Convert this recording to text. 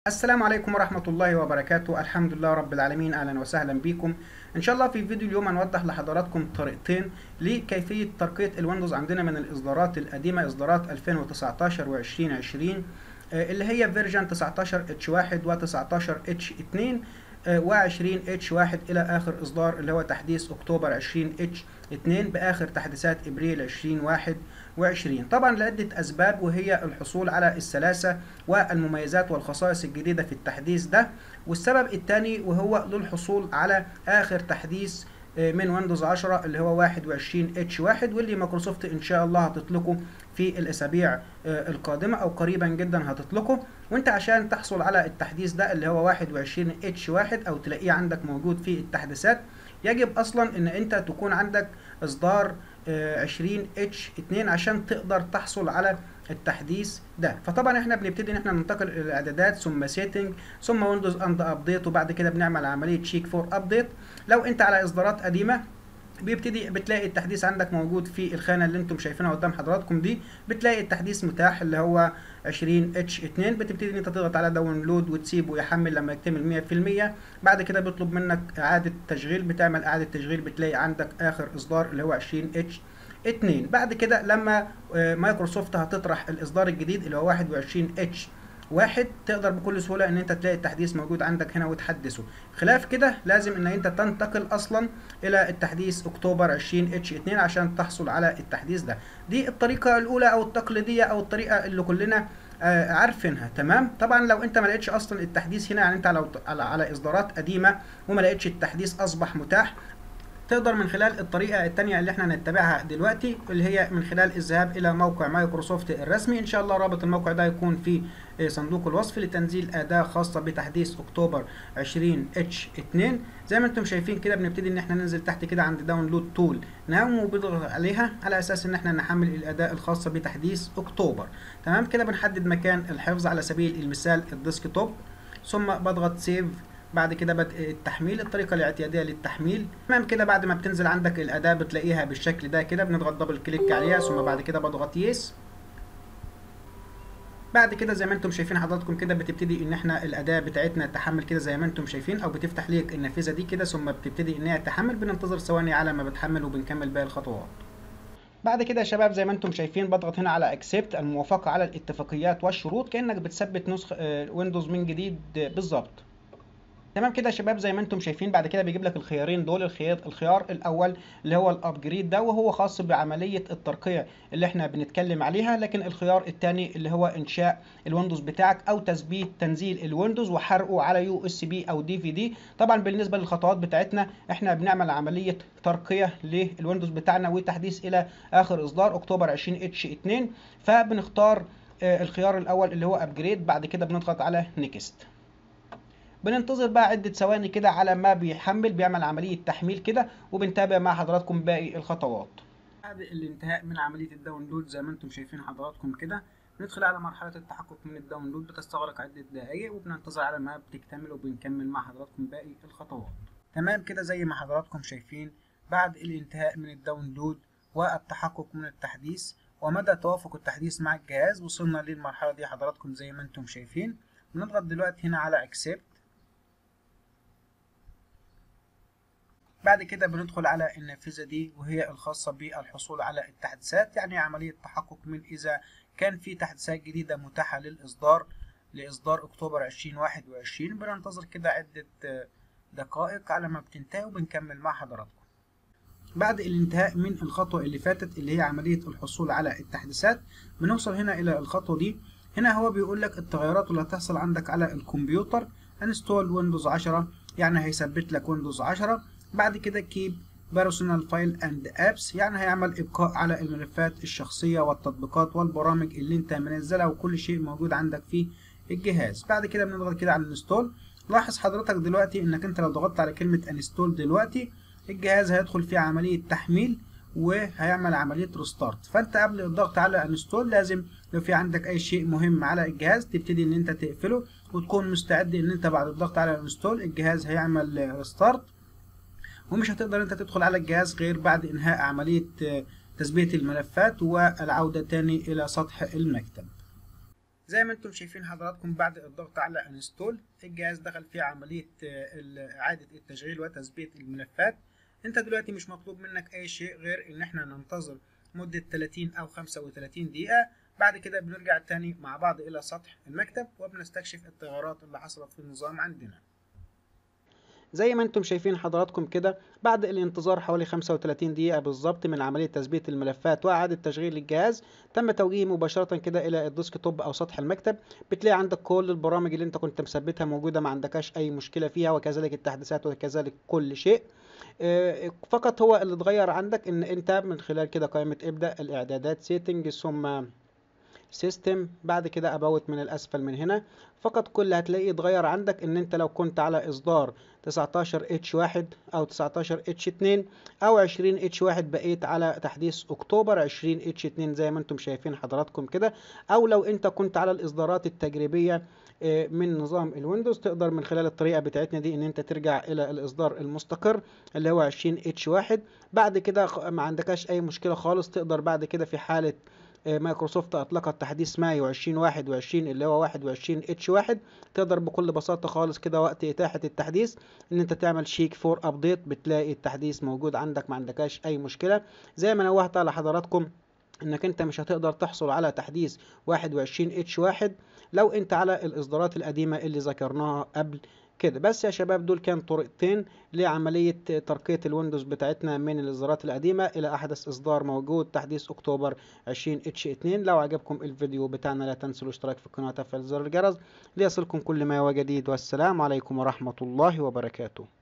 السلام عليكم ورحمة الله وبركاته الحمد لله رب العالمين أهلا وسهلا بكم إن شاء الله في فيديو اليوم هنوضح لحضراتكم طريقتين لكيفية ترقية الويندوز عندنا من الإصدارات القديمة إصدارات 2019 و 2020 آه، اللي هي فيرجن 19 H1 و 19 H2 و 20 H1 إلى آخر إصدار اللي هو تحديث أكتوبر 20 H2 بآخر تحديثات إبريل 2021 طبعا لعدة أسباب وهي الحصول على السلاسة والمميزات والخصائص الجديدة في التحديث ده والسبب الثاني وهو للحصول على آخر تحديث من ويندوز 10 اللي هو 21 اتش 1 واللي مايكروسوفت ان شاء الله هتطلقه في الاسابيع القادمه او قريبا جدا هتطلقه وانت عشان تحصل على التحديث ده اللي هو 21 اتش 1 او تلاقيه عندك موجود في التحديثات يجب اصلا ان انت تكون عندك اصدار 20 اتش 2 عشان تقدر تحصل على التحديث ده فطبعا احنا بنبتدي ان احنا ننتقل الى الاعدادات ثم سيتنج ثم ويندوز اند ابديت وبعد كده بنعمل عمليه تشيك فور ابديت لو انت على اصدارات قديمه بيبتدي بتلاقي التحديث عندك موجود في الخانه اللي انتم شايفينها قدام حضراتكم دي بتلاقي التحديث متاح اللي هو 20 اتش 2 بتبتدي ان انت تضغط على داونلود وتسيبه يحمل لما يكتمل 100% بعد كده بيطلب منك اعاده تشغيل بتعمل اعاده تشغيل بتلاقي عندك اخر اصدار اللي هو 20 اتش 2 بعد كده لما مايكروسوفت هتطرح الاصدار الجديد اللي هو 21 اتش واحد تقدر بكل سهوله ان انت تلاقي التحديث موجود عندك هنا وتحدثه خلاف كده لازم ان انت تنتقل اصلا الى التحديث اكتوبر 20 اتش 2 عشان تحصل على التحديث ده دي الطريقه الاولى او التقليديه او الطريقه اللي كلنا آه عارفينها تمام طبعا لو انت ما لقيتش اصلا التحديث هنا يعني انت لو على, على اصدارات قديمه وما لقيتش التحديث اصبح متاح تقدر من خلال الطريقة التانية اللي احنا هنتبعها دلوقتي اللي هي من خلال الذهاب إلى موقع مايكروسوفت الرسمي إن شاء الله رابط الموقع ده يكون في صندوق الوصف لتنزيل أداة خاصة بتحديث أكتوبر 20 اتش 2 زي ما انتم شايفين كده بنبتدي إن احنا ننزل تحت كده عند داونلود تول نعم وبنضغط عليها على أساس إن احنا نحمل الأداة الخاصة بتحديث أكتوبر تمام كده بنحدد مكان الحفظ على سبيل المثال الديسكتوب ثم بضغط سيف بعد كده بدء التحميل الطريقه الاعتياديه للتحميل تمام كده بعد ما بتنزل عندك الاداه بتلاقيها بالشكل ده كده بنضغط دبل كليك عليها ثم بعد كده بضغط يس بعد كده زي ما انتم شايفين حضراتكم كده بتبتدي ان احنا الاداه بتاعتنا تحمل كده زي ما انتم شايفين او بتفتح ليك النافذه دي كده ثم بتبتدي ان هي تحمل بننتظر ثواني على ما بتحمل وبنكمل باقي الخطوات بعد كده يا شباب زي ما انتم شايفين بضغط هنا على اكسبت الموافقه على الاتفاقيات والشروط كانك بتثبت نسخ ويندوز من جديد بالظبط تمام كده يا شباب زي ما انتم شايفين بعد كده بيجيب لك الخيارين دول الخيار الخيار الاول اللي هو الابجريد ده وهو خاص بعمليه الترقيه اللي احنا بنتكلم عليها لكن الخيار الثاني اللي هو انشاء الويندوز بتاعك او تثبيت تنزيل الويندوز وحرقه على يو اس بي او دي في دي طبعا بالنسبه للخطوات بتاعتنا احنا بنعمل عمليه ترقيه للويندوز بتاعنا وتحديث الى اخر اصدار اكتوبر 20 اتش 2 فبنختار الخيار الاول اللي هو ابجريد بعد كده بنضغط على نيكست بننتظر بقى عدة ثواني كده على ما بيحمل بيعمل عملية تحميل كده وبنتابع مع حضراتكم باقي الخطوات بعد الانتهاء من عملية الداونلود زي ما انتم شايفين حضراتكم كده ندخل على مرحلة التحقق من الداونلود بتستغرق عدة دقايق وبننتظر على ما بتكتمل وبنكمل مع حضراتكم باقي الخطوات تمام كده زي ما حضراتكم شايفين بعد الانتهاء من الداونلود والتحقق من التحديث ومدى توافق التحديث مع الجهاز وصلنا للمرحلة دي حضراتكم زي ما انتم شايفين بنضغط دلوقتي هنا على accept بعد كده بندخل على النافذة دي وهي الخاصة بالحصول على التحديثات يعني عملية تحقق من إذا كان في تحديثات جديدة متاحة للإصدار لإصدار أكتوبر 2021 بننتظر كده عدة دقائق على ما بتنتهي وبنكمل مع حضراتكم بعد الانتهاء من الخطوة اللي فاتت اللي هي عملية الحصول على التحديثات بنوصل هنا إلى الخطوة دي هنا هو بيقول لك التغيرات اللي هتحصل عندك على الكمبيوتر انستول ويندوز 10 يعني هيثبت لك ويندوز 10 بعد كده كيب بيرسونال فايل اند ابس يعني هيعمل ابقاء على الملفات الشخصيه والتطبيقات والبرامج اللي انت منزلها وكل شيء موجود عندك في الجهاز بعد كده بنضغط كده على الانستول لاحظ حضرتك دلوقتي انك انت لو ضغطت على كلمه انستول دلوقتي الجهاز هيدخل في عمليه تحميل وهيعمل عمليه ريستارت فانت قبل الضغط على انستول لازم لو في عندك اي شيء مهم على الجهاز تبتدي ان انت تقفله وتكون مستعد ان انت بعد الضغط على الانستول الجهاز هيعمل ريستارت ومش هتقدر انت تدخل على الجهاز غير بعد انهاء عملية تثبيت الملفات والعودة تاني الى سطح المكتب زي ما انتم شايفين حضراتكم بعد الضغط على انستول الجهاز دخل في عملية اعادة التشغيل وتثبيت الملفات انت دلوقتي مش مطلوب منك اي شيء غير ان احنا ننتظر مدة 30 او 35 دقيقة بعد كده بنرجع تاني مع بعض الى سطح المكتب وبنستكشف التغيرات اللي حصلت في النظام عندنا زي ما انتم شايفين حضراتكم كده بعد الانتظار حوالي 35 دقيقة بالظبط من عملية تثبيت الملفات وإعادة تشغيل الجهاز تم توجيهه مباشرة كده إلى الديسك توب أو سطح المكتب بتلاقي عندك كل البرامج اللي انت كنت مثبتها موجودة ما عندكاش أي مشكلة فيها وكذلك التحديثات وكذلك كل شيء فقط هو اللي اتغير عندك ان انت من خلال كده قائمة ابدأ الاعدادات سيتنج ثم سيستم بعد كده ابوت من الاسفل من هنا فقط كل هتلاقيه اتغير عندك ان انت لو كنت على اصدار 19 اتش 1 او 19 اتش 2 او 20 اتش 1 بقيت على تحديث اكتوبر 20 اتش 2 زي ما انتم شايفين حضراتكم كده او لو انت كنت على الاصدارات التجريبيه من نظام الويندوز تقدر من خلال الطريقه بتاعتنا دي ان انت ترجع الى الاصدار المستقر اللي هو 20 اتش 1 بعد كده ما عندكاش اي مشكله خالص تقدر بعد كده في حاله مايكروسوفت اطلقت تحديث مايو 2021 اللي هو 21 اتش 1 تقدر بكل بساطه خالص كده وقت اتاحه التحديث ان انت تعمل شيك فور ابديت بتلاقي التحديث موجود عندك ما عندكاش اي مشكله زي ما نوهت على حضراتكم انك انت مش هتقدر تحصل على تحديث 21 اتش 1 لو انت على الاصدارات القديمه اللي ذكرناها قبل كده بس يا شباب دول كان طريقتين لعملية ترقية الويندوز بتاعتنا من الإصدارات القديمة إلى أحدث إصدار موجود تحديث أكتوبر 20 اتش 2 لو عجبكم الفيديو بتاعنا لا تنسوا الاشتراك في القناة وتفعيل زر الجرس ليصلكم كل ما هو جديد والسلام عليكم ورحمة الله وبركاته